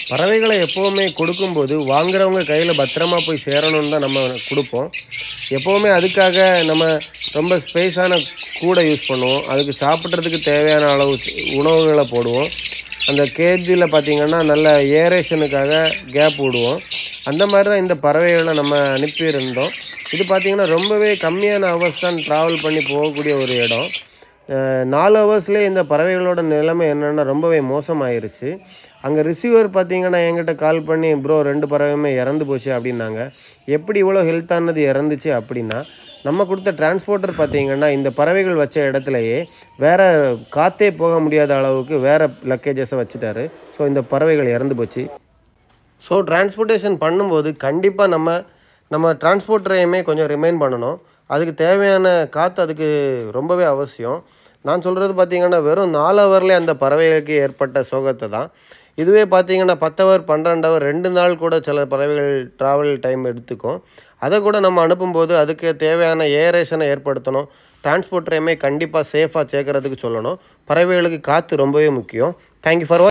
பறவைகளை எப்போவுமே கொடுக்கும்போது வாங்குறவங்க கையில் பத்திரமா போய் சேரணும்னு தான் நம்ம கொடுப்போம் எப்போவுமே அதுக்காக நம்ம ரொம்ப ஸ்பேஸான கூடை யூஸ் பண்ணுவோம் அதுக்கு சாப்பிட்றதுக்கு தேவையான அளவு உணவுகளை போடுவோம் அந்த கேஜியில் பார்த்திங்கன்னா நல்ல ஏரேஷனுக்காக கேப் விடுவோம் அந்த மாதிரி தான் இந்த பறவைகளை நம்ம அனுப்பியிருந்தோம் இது பார்த்திங்கன்னா ரொம்பவே கம்மியான ஹவர்ஸ் தான் ட்ராவல் பண்ணி போகக்கூடிய ஒரு இடம் அஹ் நாலு ஹவர்ஸ்லேயே இந்த பறவைகளோட நிலைமை என்னென்னா ரொம்பவே மோசமாயிருச்சு அங்கே ரிசீவர் பார்த்தீங்கன்னா என்கிட்ட கால் பண்ணி ப்ரோ ரெண்டு பறவையுமே இறந்து போச்சு அப்படின்னாங்க எப்படி இவ்வளோ ஹெல்த்தானது இறந்துச்சு அப்படின்னா நம்ம கொடுத்த டிரான்ஸ்போர்ட்டர் பார்த்தீங்கன்னா இந்த பறவைகள் வச்ச இடத்துலையே வேற காற்றே போக முடியாத அளவுக்கு வேற லக்கேஜஸை வச்சுட்டாரு ஸோ இந்த பறவைகள் இறந்து போச்சு ஸோ டிரான்ஸ்போர்ட்டேஷன் பண்ணும்போது கண்டிப்பாக நம்ம நம்ம டிரான்ஸ்போர்ட்டரையுமே கொஞ்சம் ரிமைண்ட் பண்ணணும் அதுக்கு தேவையான காற்று அதுக்கு ரொம்பவே அவசியம் நான் சொல்கிறது பார்த்தீங்கன்னா வெறும் நாலு ஹவர்லேயே அந்த பறவைகளுக்கு ஏற்பட்ட சோகத்தை தான் இதுவே பார்த்தீங்கன்னா பத்து ஹவர் பன்னிரெண்டு ஹவர் ரெண்டு நாள் கூட சில பறவைகள் ட்ராவல் டைம் எடுத்துக்கும் அதை கூட நம்ம அனுப்பும்போது அதுக்கு தேவையான ஏரேஷனை ஏற்படுத்தணும் டிரான்ஸ்போர்ட்டரையுமே கண்டிப்பாக சேஃபாக சேர்க்கறதுக்கு சொல்லணும் பறவைகளுக்கு காற்று ரொம்பவே முக்கியம் தேங்க்யூ ஃபார்